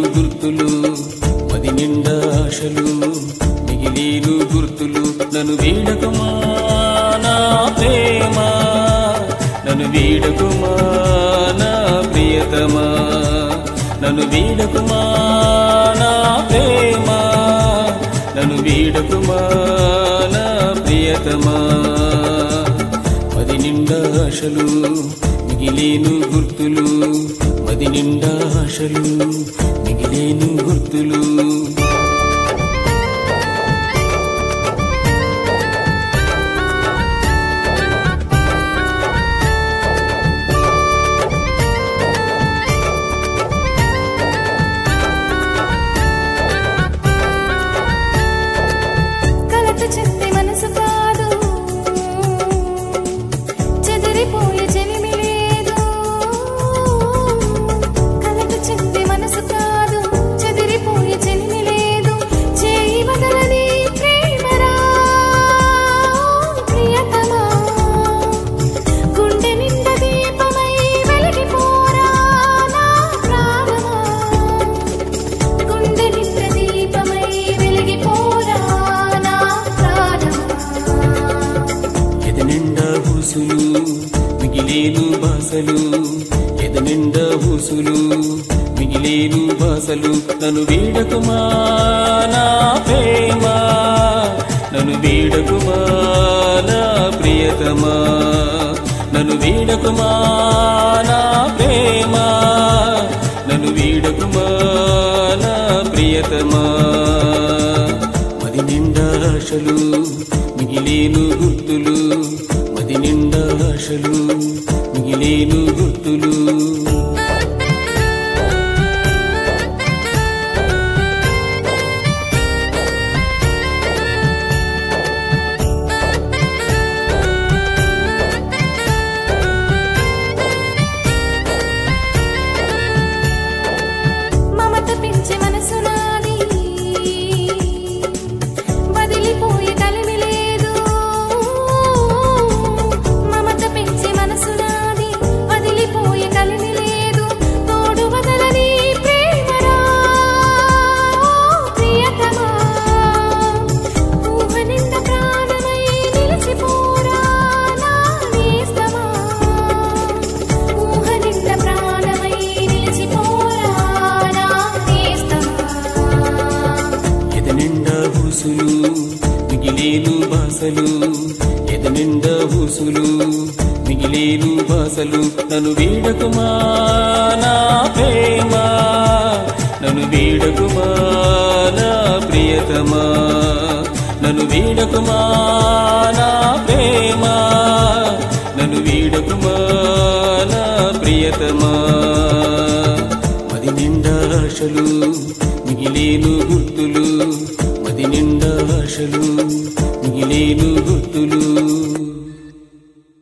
గుర్తులు మది నిండా ఆశలు మిగిలేను గుర్తులు నన్ను వీడకుమా నా ప్రేమ నన్ను వీడకుమా నా ప్రియతమా నన్ను వీడకుమా నా ప్రేమ నన్ను వీడకుమా నా ప్రియతమా మది నిండా ఆశలు మిగిలేను గుర్తులు మది నిండా ఆశలు మిగిలేను గుర్తులు కలత చెంది మనసు కాదు చెదిరిపోయే చెలిమి లేదు కలత చెంది మనసు కాదు చెదిరిపోయే చెలిమి లేదు చేయి వదలని ప్రేమరా ప్రియతమా గుండె నిండా దీపమై వెలిగిపోరా నా ప్రాణమా గుండె నిండా దీపమై వెలిగిపోరా నా ప్రాణమా ఎద నిండా ఊసులు మిగిలేను బాసలు ఎద నిండా ఊసులు మిగిలేను బాసలు నన్ను వీడకుమా నా ప్రేమ నన్ను వీడకుమా నా ప్రియతమా నన్ను వీడకుమా నా ప్రేమ నన్ను వీడకుమా నా ప్రియతమా మది నిండా ఆశలు మిగిలేను గుర్తులు మది నిండా ఆశలు మిగిలేను గుర్తులు మమత పెంచే మనసు నాది వదిలిపోయే కలిమి లేదు మమత పెంచే మనసు నాది వదిలిపోయే కలిమి లేదు తోడు వదలని ప్రేమరా ప్రియతమా ఊహ నిండా ప్రాణమై నిలిచిపోరా నా నేస్తమా ఊహ నిండా ప్రాణమై నిలిచిపోరా నా నేస్తమా ఎద నిండా ఊసులు మిగిలేను బాసలు ఎద నిండా ఊసులు మిగిలేను బాసలు నన్ను వీడకుమా నా ప్రేమ నన్ను వీడకుమా నా ప్రియతమా నన్ను వీడకుమా నా ప్రేమ నన్ను వీడకుమా నా ప్రియతమా మది నిండా ఆశలు మిగిలేను గుర్తులు మది నిండా ఆశలు మిగిలేను